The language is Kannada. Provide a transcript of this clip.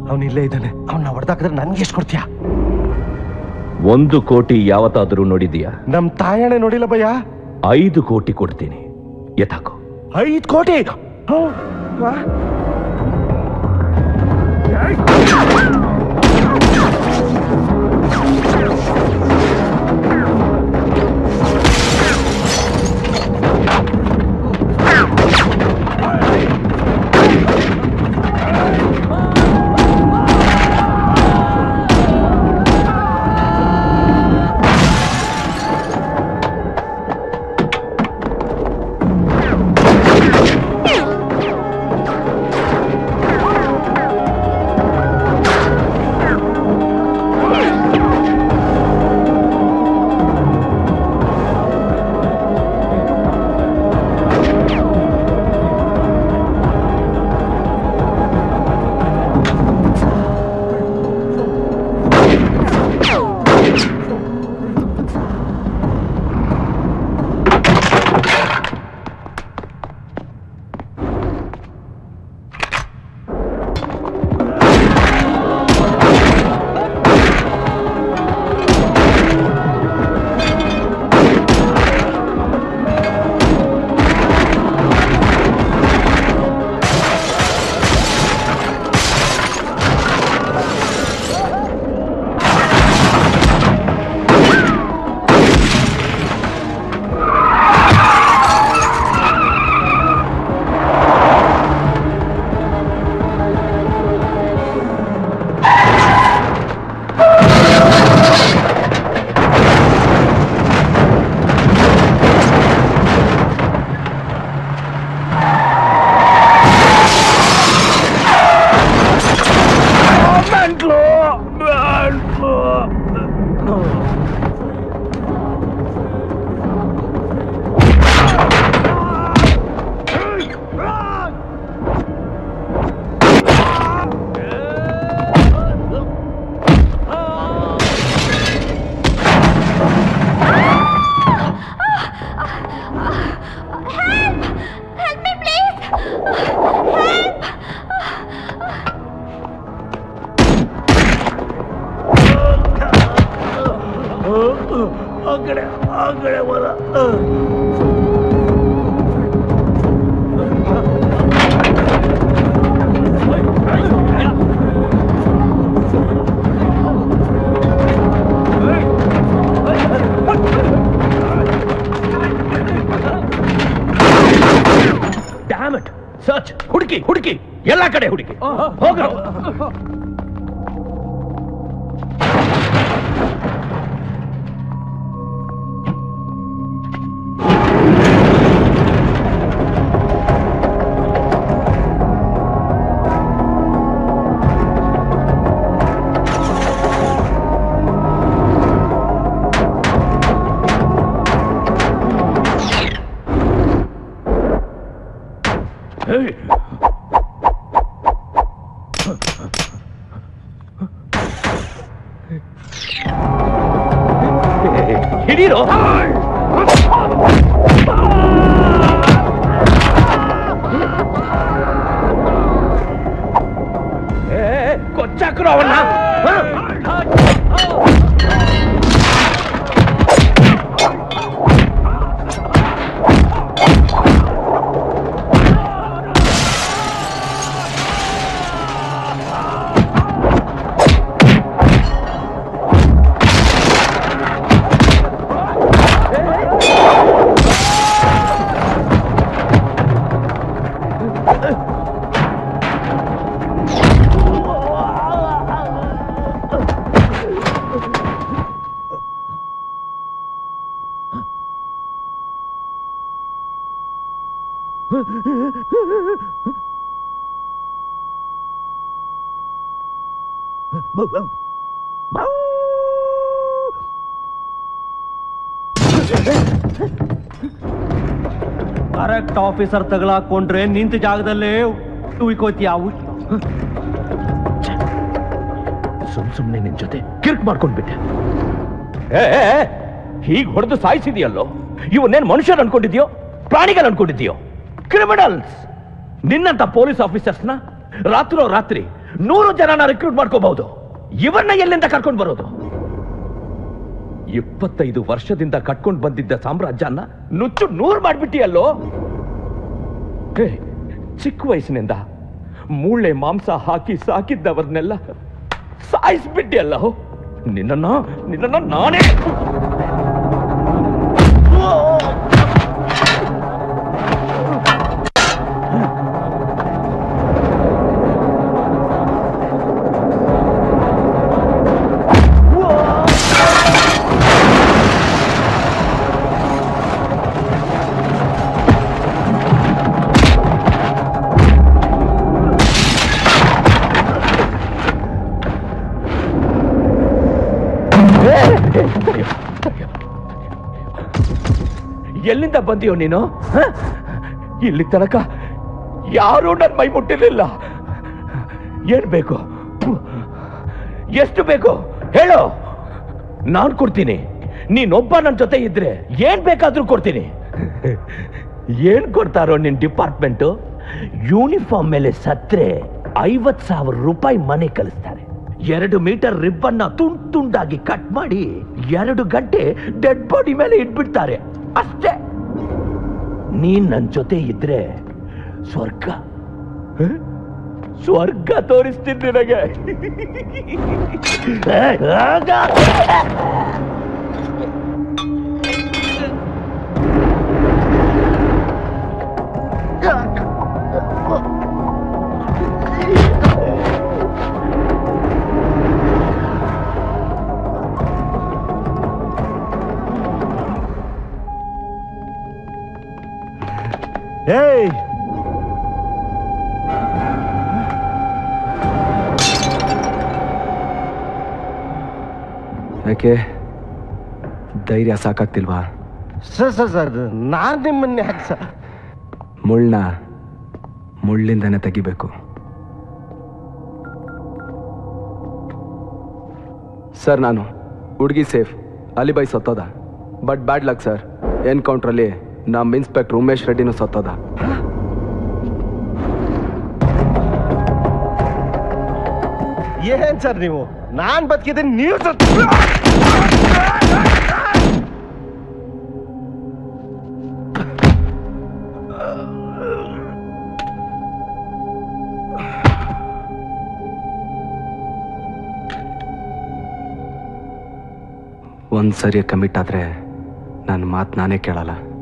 ಅವನು ಇಲ್ಲೇ ಇದ್ದಾನೆ ಅವನ್ನ ಹೊಡೆದಾಕಿದ್ರೆ ನನ್ಗೆ ಎಷ್ಟು ಕೊಡ್ತೀಯಾ ಒಂದು ಕೋಟಿ ಯಾವತ್ತಾದರೂ ನೋಡಿದೀಯಾ ನಮ್ ತಾಯಣೆ ನೋಡಿಲ್ಲ ಭಯ್ಯ ಐದು ಕೋಟಿ ಕೊಡ್ತೀನಿ ಎತ್ತಾಕೋ ಐದ್ ಕೋಟಿ ಹ್ಮ್. ವಾ. ಆ ಕಡೆ ಆ ಕಡೆ ಹೋದ ಡ್ಯಾಮ್ ಇಟ್ ಸರ್ಚ್ ಹುಡುಕಿ ಹುಡುಕಿ ಎಲ್ಲಾ ಕಡೆ ಹುಡುಕಿ ಹೋಗ್ರು ಹಿಡೀರೋ ಕೊಚ್ಚಾಕ್ರು ಅವನ್ನ ಕರೆಕ್ಟ್ ಆಫೀಸರ್ ತಗಲಾಕೊಂಡ್ರೆ ನಿಂತ ಜಾಗದಲ್ಲೇ ಉಯ್ಕೋತೀಯ ಸುಮ್ ಸುಮ್ನೆ ನಿನ್ ಜೊತೆ ಕಿರ್ಕ್ ಮಾಡ್ಕೊಂಡ್ಬಿಟ್ಟೆ ಹೀಗ್ ಹೊಡೆದು ಸಾಯಿಸಿದ್ಯಲ್ಲೋ ಇವನ್ನೇನ್ ಮನುಷ್ಯರು ಅನ್ಕೊಂಡಿದ್ಯೋ ಪ್ರಾಣಿಗಳು ಅನ್ಕೊಂಡಿದ್ಯೋ ಕ್ರಿಮಿನಲ್ಸ್ ನಿನ್ನಂತ ಪೊಲೀಸ್ ಆಫೀಸರ್ಸ್ನ ರಾತ್ರೋ ರಾತ್ರಿ ನೂರು ಜನನ ರಿಕ್ರೂಟ್ ಮಾಡ್ಕೋಬಹುದು ಇವನ್ನ ಎಲ್ಲಿಂದ ಕರ್ಕೊಂಡು ಬರೋದು ಇಪ್ಪತ್ತೈದು ವರ್ಷದಿಂದ ಕಟ್ಕೊಂಡು ಬಂದಿದ್ದ ಸಾಮ್ರಾಜ್ಯನ ನುಚ್ಚು ನೂರು ಮಾಡ್ಬಿಟ್ಟಿಯಲ್ಲೋ ಹೇ, ಚಿಕ್ಕ ವಯಸ್ಸಿನಿಂದ ಮೂಳೆ ಮಾಂಸ ಹಾಕಿ ಸಾಕಿದ್ದವರನ್ನೆಲ್ಲ ಸಾಯಿಸ್ಬಿಟ್ಟಿಯಲ್ಲ ನಿನ್ನನ್ನ ನಿನ್ನನ್ನ ನಾನೇ ಎಲ್ಲಿಂದ ಬಂದಿಯೋ ನೀನು ಹ? ಇಲ್ಲಿ ತನಕ ಯಾರೂ ನನ್ನ ಮೈ ಮುಟ್ಟಿರ್ಲಿಲ್ಲ ಏನ್ ಬೇಕು ಎಷ್ಟು ಬೇಕು ಹೇಳು ನಾನ್ ಕೊಡ್ತೀನಿ ನೀನೊಬ್ಬ ನನ್ನ ಜೊತೆ ಇದ್ರೆ ಏನ್ ಬೇಕಾದ್ರೂ ಕೊಡ್ತೀನಿ ಏನ್ ಕೊಡ್ತಾರೋ ನಿನ್ ಡಿಪಾರ್ಟ್ಮೆಂಟ್ ಯೂನಿಫಾರ್ಮ್ ಮೇಲೆ ಸತ್ರೆ ಐವತ್ ಸಾವಿರ ರೂಪಾಯಿ ಮನೆ ಕಳಿಸ್ತಾರೆ ಎರಡು ಮೀಟರ್ ರಿಬ್ಬನ್ನ ತುಂಡ್ ತುಂಡಾಗಿ ಕಟ್ ಮಾಡಿ ಎರಡು ಗಂಟೆ ಡೆಡ್ ಬಾಡಿ ಮೇಲೆ ಇಟ್ಬಿಡ್ತಾರೆ ಅಷ್ಟೇ ನೀನ್ ನನ್ ಜೊತೆ ಇದ್ರೆ ಸ್ವರ್ಗ ಹ? ಸ್ವರ್ಗ ತೋರಿಸ್ತೀನಿ ನಿನಗೆ ಆಗ ಏಯ್ ಯಾಕೆ ಧೈರ್ಯ ಸಾಕಾಗ್ತಿಲ್ವಾ ಸರ್ ಸರ್ ಸರ್ ನಾನ್ ನಿಮ್ಮನ್ನ ಯಾಕೆ ಸರ್ ಮುಳ್ಳನ್ನ ಮುಳ್ಳಿಂದನೇ ತೆಗಿಬೇಕು ಸರ್ ನಾನು ಹುಡುಗಿ ಸೇಫ್ ಅಲಿಬೈ ಸತ್ತೋದ ಬಟ್ ಬ್ಯಾಡ್ ಲಕ್ ಸರ್ ಎನ್ಕೌಂಟ್ರಲ್ಲಿ ನಮ್ಮ ಇನ್ಸ್ಪೆಕ್ಟರ್ ಉಮೇಶ್ ರೆಡ್ಡಿನೂ ಸತ್ತೋದ ಏನ್ ಸರ್ ನೀವು ನಾನ್ ಬದುಕಿದ್ದೀನಿ ನೀವು ಸತ್ ಒಂದು ಸರಿ ಕಮಿಟ್ ಆದರೆ ನನ್ನ ಮಾತು ನಾನೇ ಕೇಳಲ್ಲ